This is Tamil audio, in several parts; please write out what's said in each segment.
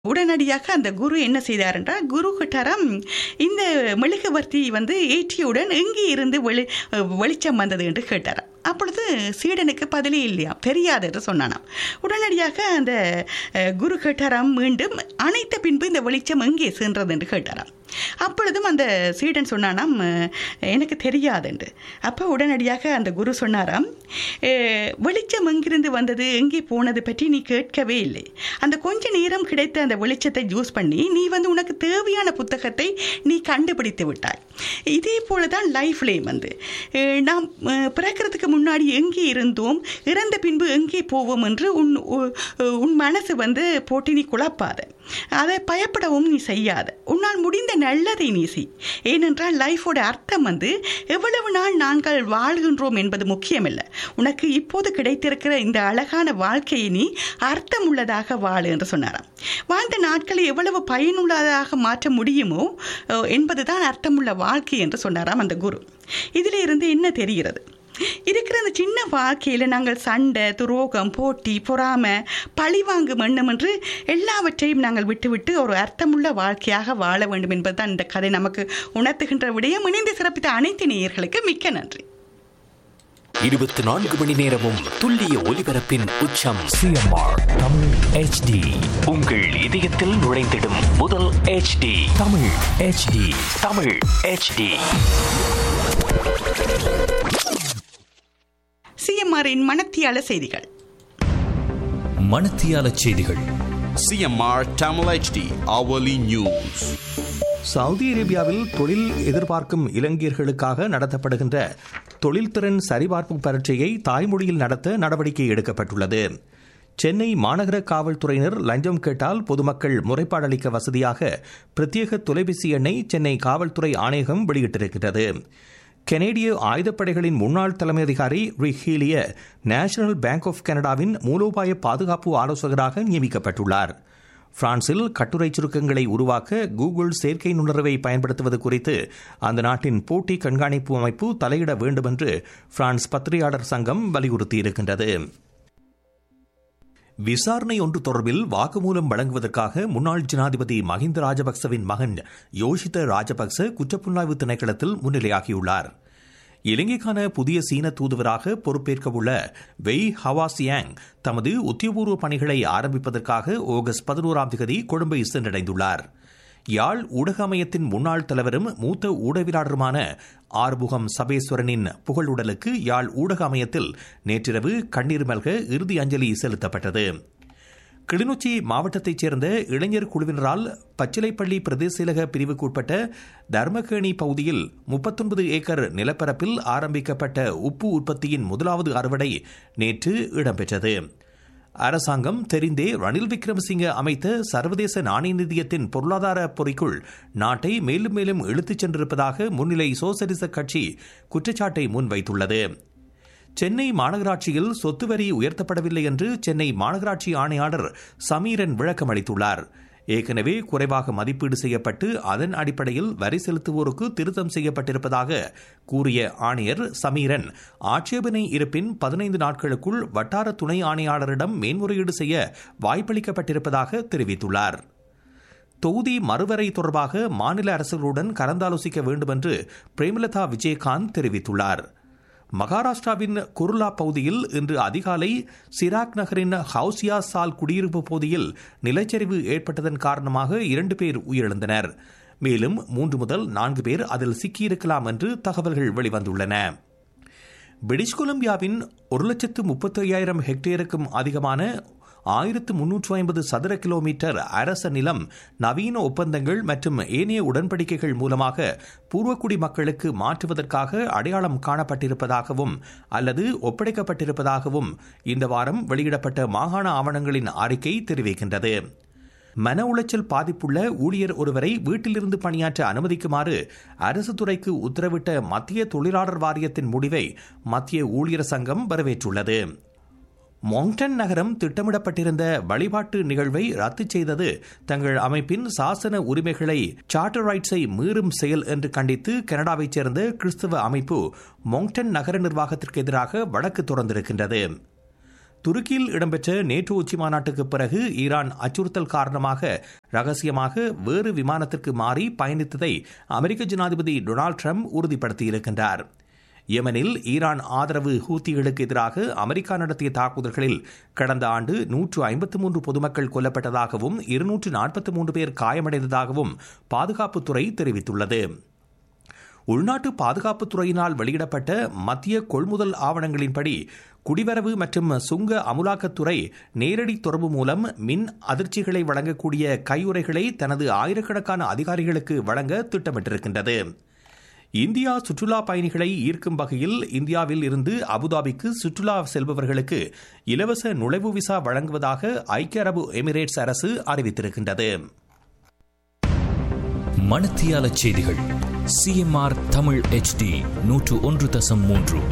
உடனடியாக அந்த குரு என்ன செய்தார் என்றால் குரு கிட்டாரம் இந்த மெழுகுவர்த்தி வந்து ஏற்றியுடன் எங்கே இருந்து வெளி வெளிச்சம் வந்தது என்று கேட்டாராம் அப்பொழுது சீடனுக்கு பதிலே இல்லையாம் தெரியாது என்று சொன்னானாம் உடனடியாக அந்த அஹ், குரு கேட்டாராம் மீண்டும் அணைத்த பின்பு இந்த வெளிச்சம் எங்கே சென்றது என்று கேட்டாராம் அப்பொழுதும் அந்த சீடன் சொன்னானாம் அஹ், எனக்கு தெரியாது என்று அப்போ உடனடியாக அந்த குரு சொன்னாராம் "அஹ், வெளிச்சம் எங்கிருந்து வந்தது எங்கே போனது பற்றி நீ கேட்கவே இல்லை அந்த கொஞ்ச நேரம் கிடைத்த அந்த வெளிச்சத்தை யூஸ் பண்ணி நீ வந்து உனக்கு தேவையான புத்தகத்தை நீ கண்டுபிடித்து விட்டாய் இதே போல தான் லைஃப்லேயும் வந்து அஹ், நாம் அஹ், பிறக்கிறதுக்கு முன்னாடி எங்கே இருந்தோம் இறந்த பின்பு எங்கே போவோம் என்று உன் உ- உன் மனசு வந்து போட்டு நீ குழப்பாத அதை பயப்படவும் நீ செய்யாத உன்னால் முடிந்த நல்லதை நீ செய் ஏனென்றால் லைஃபோட அர்த்தம் வந்து எவ்வளவு நாள் நாங்கள் வாழ்கின்றோம் என்பது முக்கியமில்லை உனக்கு இப்போது கிடைத்திருக்கிற இந்த அழகான வாழ்க்கையை நீ அர்த்தம் உள்ளதாக வாழு என்று சொன்னாராம் வாழ்ந்த நாட்களை எவ்வளவு பயனுள்ளதாக மாற்ற முடியுமோ அஹ், என்பதுதான் அர்த்தமுள்ள வாழ்க்கை என்று சொன்னாராம் அந்த குரு இதில் இருந்து என்ன தெரிகிறது இருக்கிற அந்த சின்ன வாழ்க்கையில் நாங்கள் சண்டை துரோகம் போட்டி பொறாமை பழிவாங்கும் எண்ணம் என்று எல்லாவற்றையும் நாங்கள் விட்டுவிட்டு ஒரு அர்த்தமுள்ள வாழ்க்கையாக வாழ வேண்டும் என்பதுதான் இந்த கதை நமக்கு உணர்த்துகின்ற விடயம் இணைந்து சிறப்பித்த அனைத்து நேயர்களுக்கு மிக்க நன்றி இருபத்தி நான்கு மணி நேரமும் துல்லிய ஒலிபரப்பின் உச்சம் சிஎம்ஆர் தமிழ் ஹெச்டி உங்கள் இதயத்தில் நுழைந்திடும் முதல் HD Tamil HD Tamil HD சிஎம்ஆரின் மனத்தியால செய்திகள் மணத்தியால செய்திகள் CMR Tamil HD hourly news. Saudi அரேபியாவில் தொழில் எதிர்பார்க்கும் இலங்கையர்களுக்காக நடத்தப்படுகின்ற தொழில்திறன் சரிபார்ப்பு பரீட்சையை தாய்மொழியில் நடத்த நடவடிக்கை எடுக்கப்பட்டுள்ளது சென்னை மாநகர காவல்துறையினர் லஞ்சம் கேட்டால் பொதுமக்கள் முறைப்பாடு அளிக்க வசதியாக பிரத்யேக தொலைபேசி எண்ணை சென்னை காவல்துறை ஆணையகம் வெளியிட்டிருக்கிறது கெனேடிய ஆயுதப்படைகளின் முன்னாள் தலைமை அதிகாரி ரிஹீலிய நேஷனல் பேங்க் ஆஃப் கனடாவின் மூலோபாய பாதுகாப்பு ஆலோசகராக நியமிக்கப்பட்டுள்ளார் பிரான்சில் கட்டுரை சுருக்கங்களை உருவாக்க கூகுள் செயற்கை நுண்ணறிவை பயன்படுத்துவது குறித்து அந்த நாட்டின் போட்டி கண்காணிப்பு அமைப்பு தலையிட வேண்டும் என்று பிரான்ஸ் பத்திரிகையாளர் சங்கம் வலியுறுத்தியிருக்கின்றது விசாரணை ஒன்று தொடர்பில் வாக்குமூலம் வழங்குவதற்காக முன்னாள் ஜனாதிபதி மஹிந்த ராஜபக்சவின் மகன் யோஷித ராஜபக்ச குற்றப்புலனாய்வு திணைக்களத்தில் முன்னிலையாகியுள்ளார் இலங்கைக்கான புதிய சீன தூதுவராக பொறுப்பேற்கவுள்ள வெய் ஹவாசியாங் தமது உத்தியோகபூர்வ பணிகளை ஆரம்பிப்பதற்காக ஆகஸ்ட் பதினோராம் தேதி கொழும்பை சென்றடைந்துள்ளார் யாழ் ஊடக அமையத்தின் முன்னாள் தலைவரும் மூத்த ஊடகவியலாளருமான ஆறுமுகம் சபேஸ்வரனின் புகழுடலுக்கு யாழ் ஊடக அமையத்தில் நேற்றிரவு கண்ணீர் மல்க இறுதி அஞ்சலி செலுத்தப்பட்டது கிளிநொச்சி மாவட்டத்தைச் சேர்ந்த இளைஞர் குழுவினரால் பச்சிலைப்பள்ளி பிரதேச செயலக பிரிவுக்குட்பட்ட தர்மகேணி பகுதியில் முப்பத்தொன்பது ஏக்கர் நிலப்பரப்பில் ஆரம்பிக்கப்பட்ட உப்பு உற்பத்தியின் முதலாவது அறுவடை நேற்று இடம்பெற்றது அரசாங்கம் தெரிந்தே ரணில் விக்ரமசிங்க அமைத்த சர்வதேச நாணய நிதியத்தின் பொருளாதார பொறிக்குள் நாட்டை மேலும் மேலும் இழுத்துச் சென்றிருப்பதாக முன்னிலை சோசலிச கட்சி குற்றச்சாட்டை முன்வைத்துள்ளது சென்னை மாநகராட்சியில் சொத்து வரி உயர்த்தப்படவில்லை என்று சென்னை மாநகராட்சி ஆணையாளர் சமீரன் விளக்கம் அளித்துள்ளார் ஏற்கனவே குறைவாக மதிப்பீடு செய்யப்பட்டு அதன் அடிப்படையில் வரி செலுத்துவோருக்கு திருத்தம் செய்யப்பட்டிருப்பதாக கூறிய ஆணையர் சமீரன் ஆட்சேபனை இருப்பின் பதினைந்து நாட்களுக்குள் வட்டார துணை ஆணையாளரிடம் மேன்முறையீடு செய்ய வாய்ப்பளிக்கப்பட்டிருப்பதாக தெரிவித்துள்ளார் தொகுதி மறுவரை தொடர்பாக மாநில அரசுகளுடன் கலந்தாலோசிக்க வேண்டும் என்று பிரேமலதா விஜயகாந்த் தெரிவித்துள்ளார் மகாராஷ்டிராவின் குருலா பகுதியில் இன்று அதிகாலை சிராக் நகரின் ஹவுசியா சால் குடியிருப்பு பகுதியில் நிலச்சரிவு ஏற்பட்டதன் காரணமாக இரண்டு பேர் உயிரிழந்தனர் மேலும் மூன்று முதல் நான்கு பேர் அதில் சிக்கியிருக்கலாம் என்று தகவல்கள் வெளிவந்துள்ளன பிரிட்டிஷ் கொலம்பியாவின் ஒரு லட்சத்து முப்பத்தி ஐயாயிரம் ஹெக்டேருக்கும் அதிகமான ஆயிரத்து முன்னூற்று ஐம்பது சதுர கிலோமீட்டர் அரச நிலம் நவீன ஒப்பந்தங்கள் மற்றும் ஏனைய உடன்படிக்கைகள் மூலமாக பூர்வக்குடி மக்களுக்கு மாற்றுவதற்காக அடையாளம் காணப்பட்டிருப்பதாகவும் அல்லது ஒப்படைக்கப்பட்டிருப்பதாகவும் இந்த வாரம் வெளியிடப்பட்ட மாகாண ஆவணங்களின் அறிக்கை தெரிவிக்கின்றது மன உளைச்சல் பாதிப்புள்ள ஊழியர் ஒருவரை வீட்டிலிருந்து பணியாற்ற அனுமதிக்குமாறு அரசு துறைக்கு உத்தரவிட்ட மத்திய தொழிலாளர் வாரியத்தின் முடிவை மத்திய ஊழியர் சங்கம் வரவேற்றுள்ளது மோங்டன் நகரம் திட்டமிடப்பட்டிருந்த வழிபாட்டு நிகழ்வை ரத்து செய்தது தங்கள் அமைப்பின் சாசன உரிமைகளை சார்ட்டர் ரைட்ஸை மீறும் செயல் என்று கண்டித்து கனடாவைச் சேர்ந்த கிறிஸ்தவ அமைப்பு மோங்டன் நகர நிர்வாகத்திற்கு எதிராக வழக்கு தொடர்ந்திருக்கின்றது துருக்கியில் இடம்பெற்ற நேட்டோ உச்சி மாநாட்டுக்கு பிறகு ஈரான் அச்சுறுத்தல் காரணமாக ரகசியமாக வேறு விமானத்திற்கு மாறி பயணித்ததை அமெரிக்க ஜனாதிபதி டொனால்டு ட்ரம்ப் உறுதிப்படுத்தியிருக்கின்றார் யெமனில் ஈரான் ஆதரவு ஹூத்திகளுக்கு எதிராக அமெரிக்கா நடத்திய தாக்குதல்களில் கடந்த ஆண்டு நூற்று ஐம்பத்து மூன்று பொதுமக்கள் கொல்லப்பட்டதாகவும் இருநூற்று நாற்பத்தி மூன்று பேர் காயமடைந்ததாகவும் பாதுகாப்புத்துறை தெரிவித்துள்ளது உள்நாட்டு பாதுகாப்புத்துறையினால் வெளியிடப்பட்ட மத்திய கொள்முதல் ஆவணங்களின்படி குடிவரவு மற்றும் சுங்க அமுலாக்கத்துறை நேரடி தொடர்பு மூலம் மின் அதிர்ச்சிகளை வழங்கக்கூடிய கையுறைகளை தனது ஆயிரக்கணக்கான அதிகாரிகளுக்கு வழங்க திட்டமிட்டிருக்கின்றது இந்தியா சுற்றுலா பயணிகளை ஈர்க்கும் வகையில் இந்தியாவில் இருந்து அபுதாபிக்கு சுற்றுலா செல்பவர்களுக்கு இலவச நுழைவு விசா வழங்குவதாக ஐக்கிய அரபு எமிரேட்ஸ் அரசு அறிவித்திருக்கின்றது மணத்தியால செய்திகள் சிஎம்ஆர் தமிழ் ஹெச்டி நூற்று ஒன்று தசம் மூன்று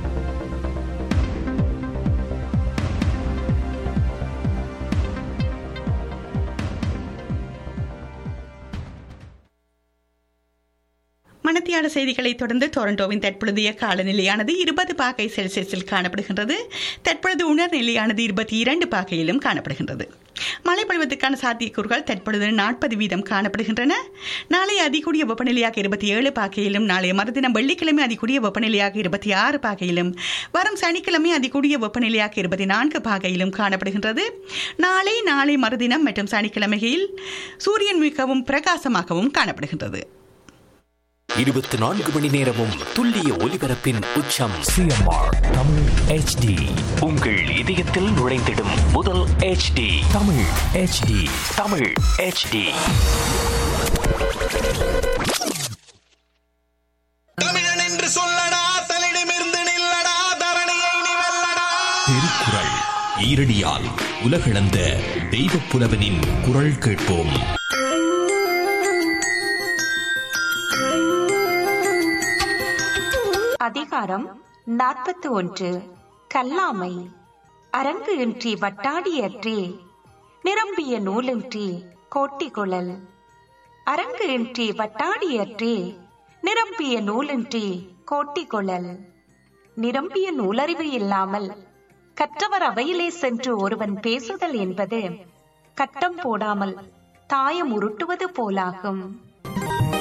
மணத்தியாட செய்திகளை தொடர்ந்து டொரண்டோவின் தற்பொழுதைய காலநிலையானது இருபது பாகை செல்சியஸில் காணப்படுகின்றது தற்பொழுது உணர்நிலையானது இருபத்தி இரண்டு பாகையிலும் காணப்படுகின்றது மழை பொழிவதற்கான சாத்தியக்கூறுகள் தற்பொழுது நாற்பது வீதம் காணப்படுகின்றன நாளை அதிகூடிய வெப்பநிலையாக இருபத்தி ஏழு பாகையிலும் நாளைய மறுதினம் வெள்ளிக்கிழமை அதிகூடிய வெப்பநிலையாக இருபத்தி ஆறு பாகையிலும் வரும் சனிக்கிழமை அதிகூடிய வெப்பநிலையாக இருபத்தி நான்கு பாகையிலும் காணப்படுகின்றது நாளை நாளை மறுதினம் மற்றும் சனிக்கிழமையில் சூரியன் மிகவும் பிரகாசமாகவும் காணப்படுகின்றது இருபத்தி நான்கு மணி நேரமும் துல்லிய ஒலிபரப்பின் உச்சம் சிஎம்ஆர் தமிழ் ஹெச்டி உங்கள் இதயத்தில் நுழைந்திடும் முதல் HD Tamil HD Tamil HD தமிழன் என்று சொல்லடா தலிடமிருந்து நில்லடா தரணியை நீ வெல்லடா திருக்குறள் ஈரடியால் உலகளந்த தெய்வப் புலவனின் குரல் கேட்போம் அதிகாரம் நாற்பத்தி ஒன்று கல்லாமை அரங்கு இன்றி வட்டாடியற்றே நிரம்பிய நூலின்றி கோட்டிகுழல் அரங்கு இன்றி வட்டாடியற்றே நிரம்பிய நூலின்றி கோட்டிகுழல் நிரம்பிய நூலறிவு இல்லாமல் கற்றவர் அவையிலே சென்று ஒருவன் பேசுதல் என்பது கட்டம் போடாமல் தாயம் உருட்டுவது போலாகும்